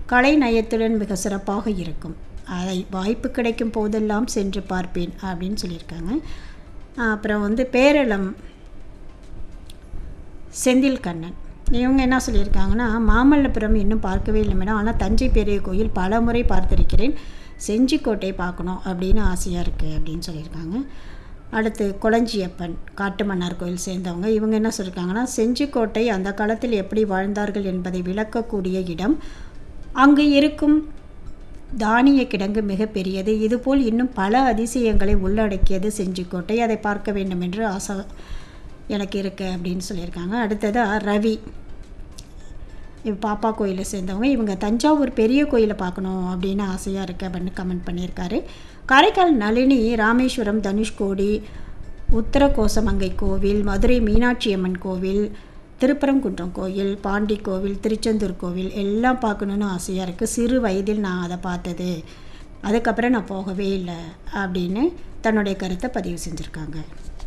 கலை நயத்துடன் மிக சிறப்பாக இருக்கும் அதை வாய்ப்பு கிடைக்கும் போதெல்லாம் சென்று பார்ப்பேன் அப்படின்னு சொல்லியிருக்காங்க அப்புறம் வந்து பேரளம் செந்தில் கண்ணன் இவங்க என்ன சொல்லியிருக்காங்கன்னா மாமல்லபுரம் இன்னும் பார்க்கவே இல்லை மேடம் ஆனால் தஞ்சை பெரிய கோயில் பல முறை பார்த்திருக்கிறேன் செஞ்சிக்கோட்டை பார்க்கணும் அப்படின்னு ஆசையாக இருக்குது அப்படின்னு சொல்லியிருக்காங்க அடுத்து கொளஞ்சியப்பன் காட்டுமன்னார் கோயில் சேர்ந்தவங்க இவங்க என்ன சொல்லியிருக்காங்கன்னா செஞ்சிக்கோட்டை அந்த காலத்தில் எப்படி வாழ்ந்தார்கள் என்பதை விளக்கக்கூடிய இடம் அங்கு இருக்கும் தானிய கிடங்கு மிகப்பெரியது இதுபோல் இன்னும் பல அதிசயங்களை உள்ளடக்கியது செஞ்சிக்கோட்டை அதை பார்க்க வேண்டும் என்று ஆசை எனக்கு இருக்கு அப்படின்னு சொல்லியிருக்காங்க அடுத்ததாக ரவி இவ பாப்பா கோயிலை சேர்ந்தவங்க இவங்க தஞ்சாவூர் பெரிய கோயிலை பார்க்கணும் அப்படின்னு ஆசையாக இருக்குது அப்படின்னு கமெண்ட் பண்ணியிருக்காரு காரைக்கால் நளினி ராமேஸ்வரம் தனுஷ்கோடி உத்தரகோசமங்கை கோவில் மதுரை மீனாட்சி அம்மன் கோவில் திருப்பரங்குன்றம் கோயில் பாண்டி கோவில் திருச்செந்தூர் கோவில் எல்லாம் பார்க்கணுன்னு ஆசையாக இருக்குது சிறு வயதில் நான் அதை பார்த்தது அதுக்கப்புறம் நான் போகவே இல்லை அப்படின்னு தன்னுடைய கருத்தை பதிவு செஞ்சுருக்காங்க